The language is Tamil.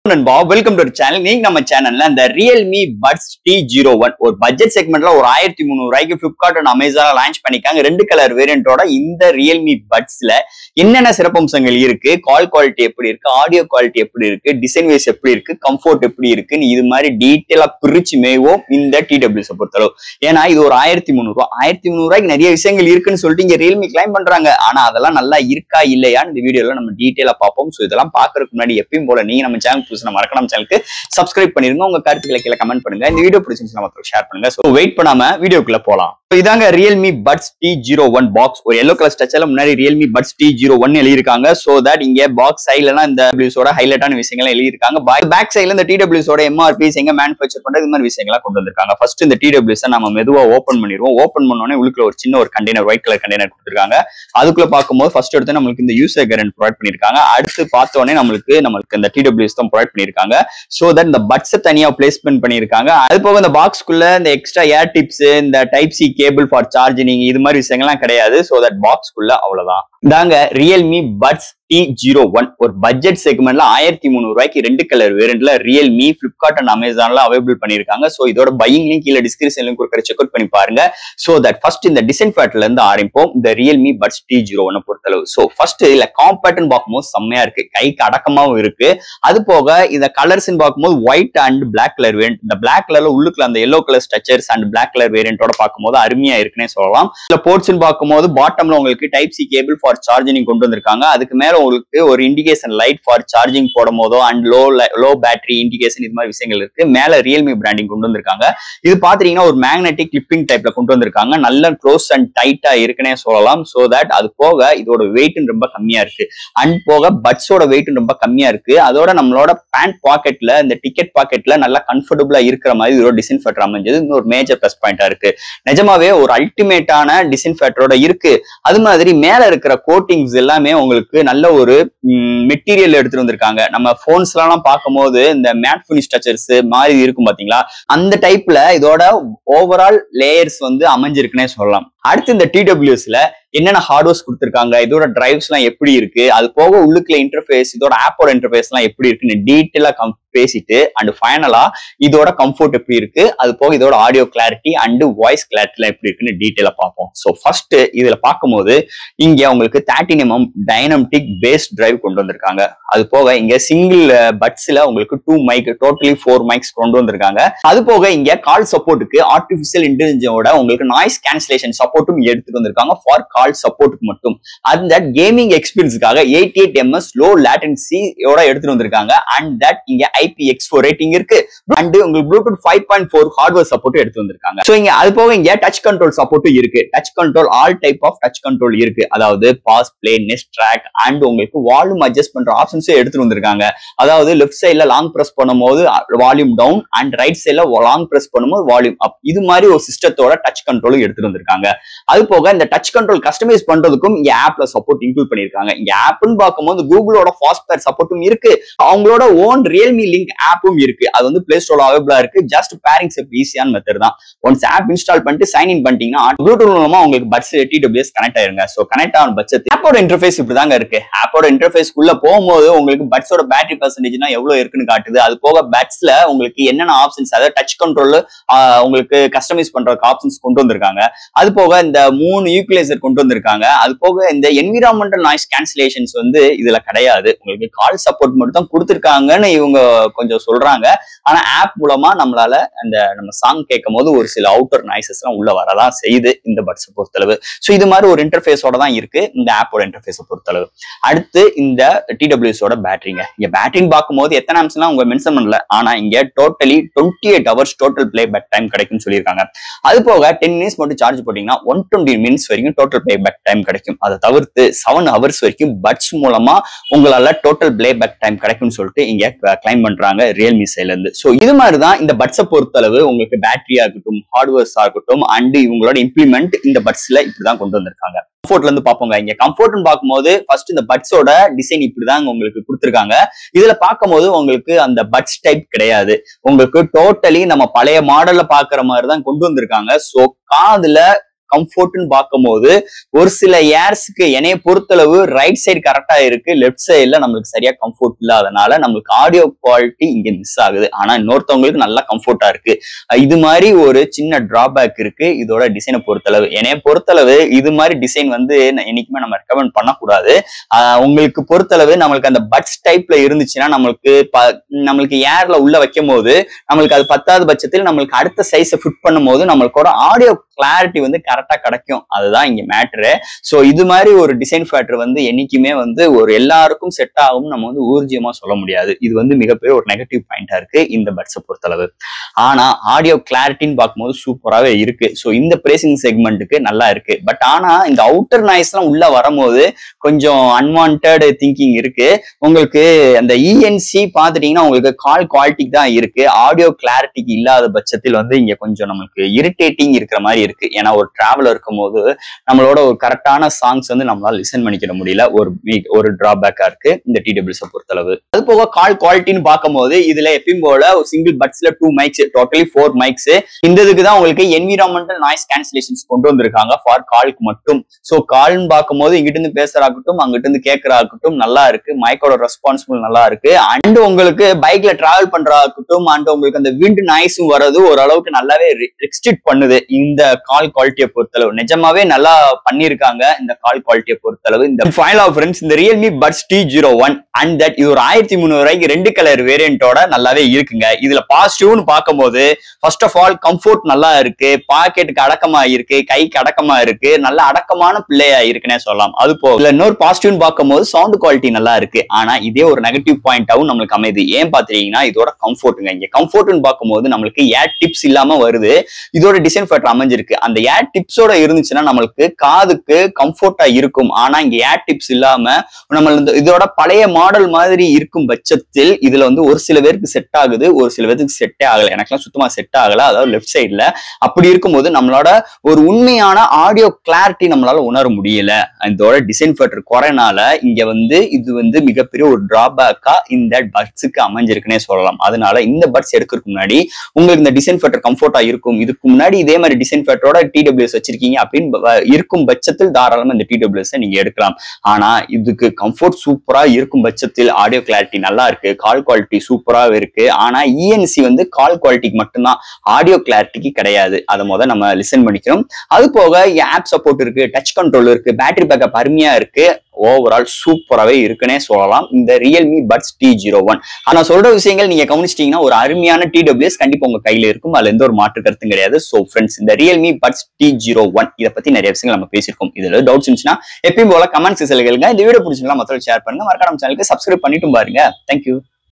நண்பா வெல்கம் டு சேனல் நீங்க நம்ம சேனல்ல இந்த Realme buds T zero one ஒரு பட்ஜெட் செக்மெண்ட்ல ஒரு ஆயிரத்தி முந்நூறு ரூபாய்க்கு பிளிப்கார்ட் அண்ட் அமேசான் லான்ச் பண்ணிருக்காங்க ரெண்டு கலர் வேரியண்டோட இந்த ரியல்மி பட்ஸ்ல என்னென்ன சிறப்பம்சங்கள் இருக்கு கால் குவாலிட்டி எப்படி இருக்கு ஆடியோ குவாலிட்டி எப்படி இருக்கு டிசைன் வைஸ் எப்படி இருக்கு கம்ஃபோர்ட் எப்படி இருக்குன்னு இது மாதிரி டீட்டெயிலா பிரிச்சு மேவோம் இந்த டிடபிள்யூஸ் பொறுத்தளவு ஏன்னா இது ஒரு ஆயிரத்தி முந்நூறு ஆயிரத்தி முந்நூறு ரூபாய்க்கு நிறைய விஷயங்கள் இருக்குன்னு சொல்லிட்டு இங்க ரியல்மி கிளைம் பண்றாங்க ஆனா அதெல்லாம் நல்லா இருக்கா இல்லையான்னு இந்த வீடியோல நம்ம டீட்டெயிலா பார்ப்போம் ஸோ இதெல்லாம் பாக்குறதுக்கு முன்னாடி எப்பயும் போல நீங்க நம்ம சேனல் புதுசு மறக்க நம்ம சேனலுக்கு சப்ஸ்கிரைப் பண்ணிருங்க உங்க கருத்துக்களை கீழே கமெண்ட் பண்ணுங்க இந்த வீடியோ பிடிச்சிருந்துச்சுன்னா மத்தவங்க ஷேர் பண்ணுங்க ஸோ வெயிட் பண்ணாம வீடியோக்குள்ள போலாம் So இதாங்க Realme buds T zero one box ஒரு எல்லோ கலர் ஸ்ட்ரக்சர்ல முன்னாடி Realme buds T zero one எழுதியிருக்காங்க சோ தட் இங்க பாக்ஸ் சைட்ல இந்த டபிள்யூஸோட ஹைலைட்டான விஷயங்கள் எழுதியிருக்காங்க பேக் சைட்ல இந்த டிடபிள்யூஸோட எம்ஆர்பிஸ் எங்க மேனுஃபேக்சர் பண்றது இது மாதிரி விஷயங்கள்லாம் கொண்டு வந்திருக்காங்க ஃபர்ஸ்ட் இந்த டிடபிள்யூஸ் நம்ம மெதுவா ஓப்பன் பண்ணிடுவோம் ஓப்பன் பண்ணோடனே உள்ளுக்குள்ள ஒரு சின்ன ஒரு கண்டெய்னர் ஒயிட் கலர் கண்டெய்னர் கொடுத்துருக்காங்க அதுக்குள்ள பார்க்கும்போது ஃபர்ஸ்ட் எடுத்து நம்மளுக்கு இந்த யூசர் கேரண்ட் ப்ரொவைட் பண்ணிருக்காங்க அடுத்து பார்த்தோன்னே நம்மளுக்கு நம்மளுக்கு இந்த டிடபிள்யூஸ் தான் ப்ரொவைட் பண்ணிருக்காங்க சோ தட் இந்த பட்ஸை தனியா பிளேஸ்மெண்ட் பண்ணிருக்காங்க அது போக இந்த பாக்ஸ்க்குள்ள இந்த எக்ஸ்ட்ரா ஏர் டிப்ஸ் இந்த type C cable for charging இது மாதிரி விஷயங்கள்லாம் கிடையாது சோ தட் பாக்ஸ்க்குள்ள அவ்வளவுதான் இதாங்க Realme buds T zero one ஒரு பட்ஜெட் செக்மெண்ட்ல ஆயிரத்தி முந்நூறு ரூபாய்க்கு ரெண்டு கலர் வேரியன்ட்ல ரியல்மி பிளிப்கார்ட் அண்ட் அமேசான்ல அவைலபிள் பண்ணிருக்காங்க சோ இதோட பையிங் லிங்க் கீழே டிஸ்கிரிப்ஷன் லிங்க் கொடுக்குற செக் அவுட் பண்ணி பாருங்க சோ தட் ஃபர்ஸ்ட் இந்த டிசைன் ஃபேட்ல இருந்து ஆரம்பிப்போம் இந்த Realme buds T zero one பொறுத்தளவு சோ ஃபர்ஸ்ட் இல்ல காம்பேட்டன் பார்க்கும்போது செம்மையா இருக்கு கைக்கு அடக்கமாவும் இருக்கு அது போக இந்த கலர்ஸ் பார்க்கும்போது white and black colour variant இந்த பிளாக் கலர்ல உள்ளுக்குள்ள அந்த எல்லோ கலர் ஸ்ட்ரக்சர்ஸ் அண்ட் பிளாக் கலர் வேரியன்ட்டோட பார்க்கும்போது அருமையா இருக்குன்னே சொல்லலாம் இல்ல போர்ட்ஸ் பார்க்கும்போது பாட்டம்ல உங்களுக்கு type C cable for charging கொண்டு வந்திருக்காங்க அதுக்கு மேல உங்களுக்கு ஒரு இண்டிகேஷன் லைட் ஃபார் சார்ஜிங் போடும் போதோ and low low battery indication இது மாதிரி விஷயங்கள் இருக்கு மேல ரியல்மி பிராண்டிங் கொண்டு வந்திருக்காங்க இது பாத்தீங்கன்னா ஒரு மேக்னெட்டிக் கிளிப்பிங் டைப்ல கொண்டு வந்திருக்காங்க நல்ல க்ளோஸ் அண்ட் டைட்டா இருக்குன்னே சொல்லலாம் சோ தட் அது போக இதோட வெயிட் ரொம்ப கம்மியா இருக்கு அண்ட் போக பட்ஸோட வெயிட் ரொம்ப கம்மியா இருக்கு அதோட நம்மளோட பேண்ட் பாக்கெட்ல இந்த டிக்கெட் பாக்கெட்ல நல்லா கம்ஃபர்டபுளா இருக்கிற மாதிரி இதோட டிசைன் ஃபேக்டர் அமைஞ்சது இன்னொரு மேஜர் ப்ளஸ் பாயிண்டா இருக்கு நிஜமாவே ஒரு அல்டிமேட்டான டிசைன் ஃபேக்டரோட இருக்கு அது மாதிரி மேல இருக்கிற கோட்டிங்ஸ் எல்லாமே உங்களுக்கு நல்ல ஒரு மெட்டீரியல் எடுத்துட்டு வந்திருக்காங்க நம்ம போன்ஸ் எல்லாம் பார்க்கும்போது இந்த மேட் ஃபினிஷ் ஸ்ட்ரக்சர்ஸ் மாதிரி இருக்கும் பாத்தீங்களா அந்த டைப்ல இதோட ஓவரால் லேயர்ஸ் வந்து அமைஞ்சிருக்குன்னே சொல்லலாம் அடுத்து இந்த டிடபிள்யூஸ்ல என்னென்ன ஹார்ட்வேர்ஸ் கொடுத்துருக்காங்க இதோட டிரைவ்ஸ் எல்லாம் எப்படி இருக்கு அது போக உள்ளுக்குள்ள இன்டர்ஃபேஸ் இதோட ஆப்போட இன்டர்ஃபேஸ் எல்லாம் எப்படி இருக்குன்னு டீட்டெயிலா கம் பேசிட்டு அண்ட் ஃபைனலா இதோட கம்ஃபோர்ட் எப்படி இருக்கு அது போக இதோட audio clarity and voice clarity எல்லாம் எப்படி இருக்குன்னு டீட்டெயிலா பார்ப்போம் ஸோ ஃபர்ஸ்ட் இதுல பார்க்கும்போது இங்க உங்களுக்கு thirteen mm dynamic bass drive கொண்டு வந்திருக்காங்க அது போக இங்க சிங்கிள் பட்ஸ்ல உங்களுக்கு two mic totally four mics கொண்டு வந்திருக்காங்க அது போக இங்க கால் சப்போர்ட்டுக்கு ஆர்டிபிஷியல் இன்டெலிஜென்ஸோட உங்களுக்கு நாய்ஸ் கேன்சலேஷன் சப்போர்ட்டும் எடுத்துட்டு வந்திருக்காங்க ஃபார் கால் சப்போர்ட்டுக்கு மட்டும் அந்த கேமிங் எக்ஸ்பீரியன்ஸுக்காக எயிட்டி எயிட் எம்எஸ் லோ லேட்டன்சியோட எடுத்துட்டு வந்திருக்காங்க அண்ட் தட் இங்க ஐபி எக்ஸ் ஃபோர் ரேட்டிங் இருக்கு அண்ட் உங்களுக்கு Bluetooth five point four hardware சப்போர்ட்டும் எடுத்து வந்திருக்காங்க ஸோ இங்க அது போக இங்க டச் கண்ட்ரோல் சப்போர்ட்டும் இருக்கு touch control all type of touch control இருக்கு அதாவது pause play next track and உங்களுக்கு வால்யூம் அட்ஜஸ்ட் பண்ற ஆப்ஷன்ஸும் எடுத்துட்டு வந்திருக்காங்க அதாவது லெஃப்ட் சைட்ல லாங் பிரஸ் பண்ணும்போது வால்யூம் டவுன் அண்ட் ரைட் சைட்ல லாங் பிரஸ் பண்ணும்போது வால்யூம் அப் இது மாதிரி ஒரு சிஸ்டத்தோட டச் கண்ட்ரோலும் எடுத்துட்டு வந்திருக்காங்க அது போக இந்த டச் கண்ட்ரோல் கஸ்டமைஸ் பண்றதுக்கும் இங்க ஆப்ல சப்போர்ட் இன்க்ளூட் பண்ணிருக்காங்க இங்க ஆப்னு பார்க்கும்போது கூகுளோட ஃபாஸ்ட்வேர் சப்போர்ட்டும் இருக்கு அவங்களோட ஓன் ரியல்மி லிங்க் ஆப்பும் இருக்கு அது வந்து பிளே ஸ்டோர்ல அவைபிளா இருக்கு ஜஸ்ட் பேரிங் செப் ஈஸியான மெத்தட் தான் ஒன்ஸ் ஆப் இன்ஸ்டால் பண்ணிட்டு சைன் இன் பண்ணிட்டீங்கன்னா ப்ளூடூத் மூலமா உங்களுக்கு பட்ஸ் டிடபிள்யூஎஸ் கனெக்ட் ஆயிருங்க ஸோ கனெக்ட் ஆன பட்சத்து ஆப்போட இன்டர்ஃபேஸ் இப்படிதாங்க இருக்கு ஆப்போட இன்டர்ஃபேஸ் குள்ள போகும்போது உங்களுக்கு பட்ஸோட பேட்டரி பர்சன்டேஜ்னா எவ்வளவு இருக்குன்னு காட்டுது அது போக பட்ஸ்ல உங்களுக்கு என்னென்ன ஆப்ஷன்ஸ் அதாவது டச் கண்ட்ரோல் உங்களுக்கு கஸ்டமைஸ் பண்றதுக்கு ஆப்ஷன்ஸ் கொண்டு வந்திருக்காங்க அது போக இந்த மூணு யூக்குலேசர் கொண்டு வந்திருக்காங்க அது போக இந்த என்விரான்மெண்டல் நாய்ஸ் கேன்சலேஷன்ஸ் வந்து இதுல கிடையாது உங்களுக்கு கால் சப்போர்ட் மட்டும் தான் கொடுத்துருக்காங்கன்னு இவங்க கொஞ்சம் சொல்றாங்க ஆனா ஆப் மூலமா நம்மளால அந்த நம்ம சாங் கேட்கும் போது ஒரு சில அவுட்டர் நாய்ஸஸ் எல்லாம் உள்ள வரதான் செய்யுது இந்த பட்ஸை பொறுத்தளவு ஸோ இது மாதிரி ஒரு இன்டர்ஃபேஸோட தான் இருக்கு இந்த ஆப்போட இன்டர்ஃபேஸை பொறுத்தளவு அடுத்து இந்த டிடபிள்யூஸோட பேட்டரிங்க இங்க பேட்டரின்னு பார்க்கும்போது எத்தனை அம்சம்லாம் உங்க மென்ஷன் பண்ணல ஆனா இங்க totally twenty eight hours total playback time கிடைக்கும்னு சொல்லியிருக்காங்க அது போக டென் மினிட்ஸ் மட்டும் சார்ஜ் போட்டீங்கன்னா ஒன் டுவெண்ட்டி மினிட்ஸ் வரைக்கும் டோட்டல் பிளே பேக் டைம் கிடைக்கும் அதை தவிர்த்து செவன் ஹவர்ஸ் வரைக்கும் பட்ஸ் மூலமா உங்களால டோட்டல் பிளே பேக் டைம் கிடைக்கும்னு சொல்லிட்டு இங்க கிளைம் பண்றாங்க ரியல்மி சைட்ல இருந்து ஸோ இது மாதிரி தான் இந்த பட்ஸை பொறுத்தளவு உங்களுக்கு பேட்டரியா இருக்கட்டும் ஹார்ட்வேர்ஸா இருக்கட்டும் அண்ட் இவங்களோட இம்ப்ளிமெண்ட் இந்த பட்ஸ்ல இப்படிதான் கொண்டு வந்திருக்காங்க கம்ஃபோர்ட்ல இருந்து பார்ப்போங்க இங்க கம்ஃபோர்ட்னு பார்க்கும்போது ஃபர்ஸ்ட் இந்த பட்ஸோட டிசைன் இப்படிதான் உங்களுக்கு கொடுத்துருக்காங்க இதுல பார்க்கும்போது உங்களுக்கு அந்த பட்ஸ் டைப் கிடையாது உங்களுக்கு டோட்டலி நம்ம பழைய மாடல்ல பாக்குற மாதிரி தான் கொண்டு வந்திருக்காங்க ஸோ காதுல கம்ஃபர்ட்னு பார்க்கும்போது ஒரு சில ஏர்ஸ்க்கு என்னைய பொறுத்தளவு ரைட் சைடு கரெக்டா இருக்கு லெஃப்ட் சைடுல நம்மளுக்கு சரியா கம்ஃபர்ட் இல்லாதனால நம்மளுக்கு ஆடியோ குவாலிட்டி இங்க மிஸ் ஆகுது ஆனா இன்னொருத்தவங்களுக்கு நல்லா கம்ஃபர்ட்டா இருக்கு அஹ் இது மாதிரி ஒரு சின்ன டிராபேக் இருக்கு இதோட டிசைனை பொறுத்தளவு என்னைய பொறுத்தளவு இது மாதிரி டிசைன் வந்து ந- என்னைக்குமே நம்ம ரெக்கமெண்ட் பண்ணக்கூடாது ஆஹ் உங்களுக்கு பொறுத்தளவு நம்மளுக்கு அந்த பட்ஸ் டைப்ல இருந்துச்சுன்னா நம்மளுக்கு ப- நம்மளுக்கு ஏர்ல உள்ள வைக்கும் போது நம்மளுக்கு அது பத்தாவது பட்சத்தில் நம்மளுக்கு அடுத்த சைஸை ஃபிட் பண்ணும்போது நம்மளுக்கோட ஆடியோ கிளாரிட்டி வந்து கரெக்டா கிடைக்கும் அதுதான் இங்க மேட்ரு ஸோ இது மாதிரி ஒரு டிசைன் ஃபேக்டர் வந்து என்னைக்குமே வந்து ஒரு எல்லாருக்கும் செட் ஆகும் நம்ம வந்து ஊர்ஜியமா சொல்ல முடியாது இது வந்து மிகப்பெரிய ஒரு நெகட்டிவ் பாயிண்டா இருக்கு இந்த பட்ஸை பொறுத்தளவு ஆனா ஆடியோ கிளாரிட்டின்னு பார்க்கும்போது சூப்பராகவே இருக்கு ஸோ இந்த பிரேசிங் செக்மெண்ட்டுக்கு நல்லா இருக்கு பட் ஆனா இந்த அவுட்டர் நாய்ஸ்லாம் உள்ள வரும்போது கொஞ்சம் அன்வான்ட் திங்கிங் இருக்கு உங்களுக்கு அந்த இஎன்சி பார்த்துட்டீங்கன்னா உங்களுக்கு கால் குவாலிட்டிக்கு தான் இருக்கு ஆடியோ கிளாரிட்டிக்கு இல்லாத பட்சத்தில் வந்து இங்க கொஞ்சம் நம்மளுக்கு இரிட்டேட்டிங் இருக்கிற மாதிரி இருக்கு ஏன்னா ஒரு டிராவல் இருக்கும்போது நம்மளோட ஒரு கரெக்டான சாங்ஸ் வந்து நம்மளால லிசன் பண்ணிக்கிட முடியல ஒரு mi- ஒரு டிராபேக்கா இருக்கு இந்த டிடபிள்யூஸை பொறுத்தளவு அது போக கால் குவாலிட்டின்னு பார்க்கும்போது இதுல எப்பயும் போல ஒரு சிங்கிள் பட்ஸ்ல two mics totally four mics இந்த இதுக்கு தான் உங்களுக்கு என்விரான்மெண்டல் நாய்ஸ் கேன்சலேஷன்ஸ் கொண்டு வந்திருக்காங்க ஃபார் கால்க்கு மட்டும் ஸோ கால்னு பார்க்கும்போது இங்கிட்ட இருந்து பேசுறாகட்டும் அங்கிட்ட இருந்து கேட்கறாகட்டும் நல்லா இருக்கு மைக்கோட ரெஸ்பான்சிபிள் நல்லா இருக்கு அண்ட் உங்களுக்கு பைக்ல டிராவல் பண்றாகட்டும் அண்ட் உங்களுக்கு அந்த விண்ட் நாய்ஸும் வர்றது ஓரளவுக்கு நல்லாவே ரெஸ்ட்ரிக்ட் பண்ணுது இந்த கால் குவாலிட்டியை பொறுத்தளவு நிஜமாவே நல்லா பண்ணியிருக்காங்க இந்த கால் குவாலிட்டியை பொறுத்தளவு இந்த ஃபைனல் ஆஃப் ஃப்ரெண்ட்ஸ் இந்த Realme buds T zero one and that இது ஒரு ஆயிரத்தி முந்நூறு ரூபாய்க்கு ரெண்டு கலர் வேரியண்டோட நல்லாவே இருக்குங்க இதுல பாசிட்டிவ்னு பார்க்கும்போது ஃபர்ஸ்ட் ஆஃப் ஆல் கம்ஃபர்ட் நல்லா இருக்கு பாக்கெட்டுக்கு அடக்கமா இருக்கு கைக்கு அடக்கமா இருக்கு நல்ல அடக்கமான பிள்ளையா இருக்குன்னே சொல்லலாம் அது போக இதுல இன்னொரு பாசிட்டிவ்னு பார்க்கும்போது சவுண்ட் குவாலிட்டி நல்லா இருக்கு ஆனா இதே ஒரு நெகட்டிவ் பாயிண்டாவும் நம்மளுக்கு அமையுது ஏன் பாத்தீங்கன்னா இதோட கம்ஃபர்ட்டுங்க இங்க கம்ஃபர்ட்னு பார்க்கும்போது நம்மளுக்கு ஏர் டிப்ஸ் இல்லாம வருது இதோட டிசைன் ஃபேக்டர் அமைஞ்சிருக்கு அந்த ஏர் டிப்ஸோட இருந்துச்சுன்னா நம்மளுக்கு காதுக்கு கம்ஃபர்ட்டா இருக்கும் ஆனா இங்க ஏர் டிப்ஸ் இல்லாம நம்ம இந்த இதோட பழைய மாடல் மாதிரி இருக்கும் பட்சத்தில் இதுல வந்து ஒரு சில பேருக்கு செட் ஆகுது ஒரு சில பேருக்கு செட்டே ஆகல எனக்குலாம் சுத்தமா செட் ஆகல அதாவது லெஃப்ட் சைடுல அப்படி இருக்கும்போது நம்மளோட ஒரு உண்மையான ஆடியோ கிளாரிட்டி நம்மளால உணர முடியல இதோட டிசைன் ஃபேக்டர் குறைனால இங்க வந்து இது வந்து மிகப்பெரிய ஒரு டிராபேக்கா இந்த பட்ஸுக்கு அமைஞ்சிருக்குன்னே சொல்லலாம் அதனால இந்த பட்ஸ் எடுக்கிறதுக்கு முன்னாடி உங்களுக்கு இந்த டிசைன் ஃபேக்டர் கம்ஃபர்ட்டா இருக்கும் இதுக்கு முன்னாடி இதே மாதிரி டிசைன் ஃபேக்டரோட டிடபிள்யூஎஸ் வச்சிருக்கீங்க அப்படின்னு ப- இருக்கும் பட்சத்தில் தாராளமா இந்த டிடபிள்யூஎஸ் நீங்க எடுக்கலாம் ஆனா இதுக்கு கம்ஃபர்ட் சூப்பரா இருக்கும் பட்சத்தில் ஆடியோ கிளாரிட்டி நல்லா இருக்கு கால் குவாலிட்டி சூப்பரா இருக்கு ஆனா இஎன்சி வந்து கால் குவாலிட்டிக்கு மட்டும்தான் ஆடியோ கிளாரிட்டிக்கு கிடையாது அதை முத நம்ம லிசன் பண்ணிக்கிறோம் அது போக ஆப் சப்போர்ட் இருக்கு டச் கண்ட்ரோல் இருக்கு பேட்டரி பேக்கப் அருமையா இருக்கு ஓவரால் சூப்பராகவே இருக்குன்னே சொல்லலாம் இந்த Realme buds T zero one ஆனா சொல்ற விஷயங்கள் நீங்க கவனிச்சிட்டீங்கன்னா ஒரு அருமையான டிடபிள்யூஎஸ் கண்டிப்பா உங்க கையில இருக்கும் அதுல எந்த ஒரு மாற்று கருத்தும் கிடையாது சோ ஃப்ரெண்ட்ஸ் இந்த Realme buds T zero one இதை பத்தி நிறைய விஷயங்கள் நம்ம பேசியிருக்கோம் இதுல டவுட்ஸ் இருந்துச்சுன்னா எப்பயும் போல கமெண்ட்ஸ் கேளுங்க இந்த வீடியோ பிடிச்சிருந்தா மத்தவங்க ஷேர் பண்ணுங்க மறக்காம சேனலுக்கு சப்ஸ்கிரைப் பண்ணிட்டும் பாருங்க தேங்க்யூ